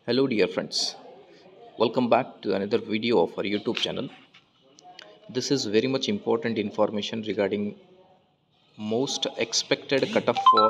Hello, dear friends. Welcome back to another video of our YouTube channel. This is very much important information regarding most expected cutoff for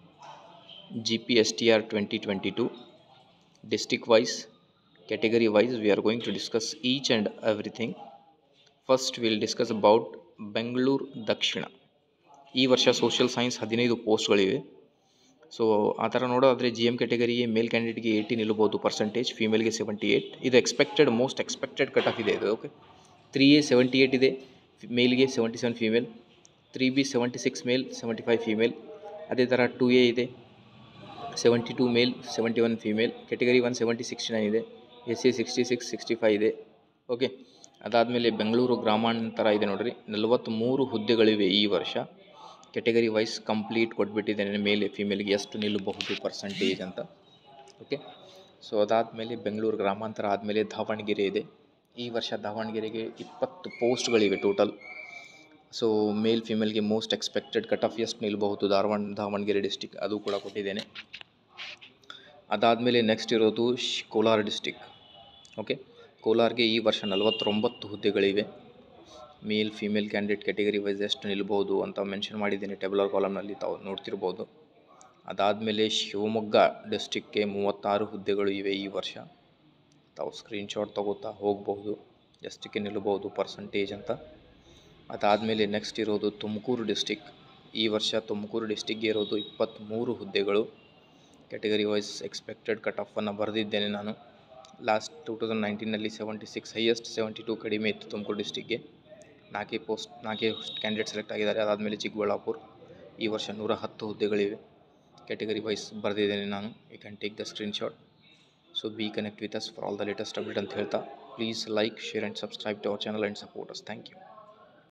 GPSTR 2022 district wise, category wise. We are going to discuss each and everything. First, we'll discuss about Bengaluru ದಕ್ಷಿಣ ಈ ವರ್ಷ social science ಹದಿನೈದು ಪೋಸ್ಟ್ಗಳಿವೆ so ಆ ಥರ ನೋಡೋದಾದರೆ G M ಕ್ಯಾಟಗರಿಗೆ male ಕ್ಯಾಂಡಿಡೇಟ್ಗೆ eighty ನಿಲ್ಬೋದು ಪರ್ಸೆಂಟೇಜ್ ಫೀಮೇಲ್ಗೆ ಸೆವೆಂಟಿ ಏಯ್ಟ್ ಇದು expected most expected cut off ಇದೆ ಇದು okay three A seventy eight ಇದೆ ಮೇಲ್ಗೆ seventy seven female three B seventy six male seventy five female ಅದೇ ಥರ ಟು ಎ ಇದೆ seventy two male seventy one female category one seventy sixty nine ಇದೆ S C sixty six sixty five ಇದೆ okay ಅದಾದಮೇಲೆ ಬೆಂಗಳೂರು ಗ್ರಾಮಾಂತರ ಇದೆ ನೋಡಿರಿ ನಲವತ್ತ್ಮೂರು ಹುದ್ದೆಗಳಿವೆ ಈ ವರ್ಷ ಕೆಟಗರಿ ವೈಸ್ ಕಂಪ್ಲೀಟ್ ಕೊಟ್ಬಿಟ್ಟಿದ್ದೇನೆ ಮೇಲೆ ಫಿಮೇಲ್ಗೆ ಎಷ್ಟು ನಿಲ್ಲಬಹುದು ಪರ್ಸಂಟೇಜ್ ಅಂತ ಓಕೆ ಸೊ ಅದಾದಮೇಲೆ ಬೆಂಗಳೂರು ಗ್ರಾಮಾಂತರ ಆದಮೇಲೆ ದಾವಣಗೆರೆ ಇದೆ ಈ ವರ್ಷ ದಾವಣಗೆರೆಗೆ ಇಪ್ಪತ್ತು ಪೋಸ್ಟ್ಗಳಿವೆ ಟೋಟಲ್ ಸೊ ಮೇಲ್ ಫಿಮೇಲ್ಗೆ ಮೋಸ್ಟ್ ಎಕ್ಸ್ಪೆಕ್ಟೆಡ್ ಕಟ್ ಆಫ್ ಎಷ್ಟು ನಿಲ್ಲಬಹುದು ದಾವಣ ದಾವಣಗೆರೆ ಡಿಸ್ಟಿಕ್ ಅದು ಕೂಡ ಕೊಟ್ಟಿದ್ದೇನೆ ಅದಾದಮೇಲೆ ನೆಕ್ಸ್ಟ್ ಇರೋದು ಶ್- ಕೋಲಾರ ಡಿಸ್ಟಿಕ್ ಓಕೆ ಕೋಲಾರ್ಗೆ ಈ ವರ್ಷ ನಲವತ್ತೊಂಬತ್ತು ಹುದ್ದೆಗಳಿವೆ male female candidate category wise ಎಷ್ಟು ನಿಲ್ಬೋದು ಅಂತ ಮೆನ್ಷನ್ ಮಾಡಿದ್ದೇನೆ ಟೇಬಲರ್ ಕಾಲಮ್ನಲ್ಲಿ ತಾವು ನೋಡ್ತಿರ್ಬೋದು ಅದಾದಮೇಲೆ ಶಿವಮೊಗ್ಗ ಡಿಸ್ಟಿಕ್ಗೆ ಮೂವತ್ತಾರು ಹುದ್ದೆಗಳು ಇವೆ ಈ ವರ್ಷ ತಾವು ಸ್ಕ್ರೀನ್ಶಾಟ್ ತಗೋತಾ ಹೋಗಬಹುದು ಎಷ್ಟಕ್ಕೆ ನಿಲ್ಬೋದು ಪರ್ಸಂಟೇಜ್ ಅಂತ ಅದಾದಮೇಲೆ ನೆಕ್ಸ್ಟ್ ಇರೋದು ತುಮಕೂರು ಡಿಸ್ಟಿಕ್ ಈ ವರ್ಷ ತುಮಕೂರು ಡಿಸ್ಟಿಕ್ಗೆ ಇರೋದು ಇಪ್ಪತ್ತ್ಮೂರು ಹುದ್ದೆಗಳು ಕ್ಯಾಟಗರಿ ವೈಸ್ ಎಕ್ಸ್ಪೆಕ್ಟೆಡ್ ಕಟ್ ಆಫನ್ನು ಬರೆದಿದ್ದೇನೆ ನಾನು ಲಾಸ್ಟ್ ಟೂ ತೌಸಂಡ್ ನೈನ್ಟೀನಲ್ಲಿ seventy six highest seventy two ಕಡಿಮೆ ಇತ್ತು ತುಮಕೂರು ಡಿಸ್ಟಿಕ್ಗೆ ನಾಲ್ಕೇ ಪೋಸ್ಟ್ ನಾಲ್ಕೇ ಕ್ಯಾಂಡಿಡೇಟ್ ಸೆಲೆಕ್ಟ್ ಆಗಿದ್ದಾರೆ ಅದಾದಮೇಲೆ ಚಿಕ್ಕಬಳ್ಳಾಪುರ ಈ ವರ್ಷ ನೂರ ಹತ್ತು ಹುದ್ದೆಗಳಿವೆ ಕ್ಯಾಟಗರಿ ವೈಸ್ ಬರೆದಿದ್ದೇನೆ ನಾನು you can take the screenshot so be connect with us for all the latest update ಅಂತ ಹೇಳ್ತಾ please like share and subscribe to our channel and support us thank you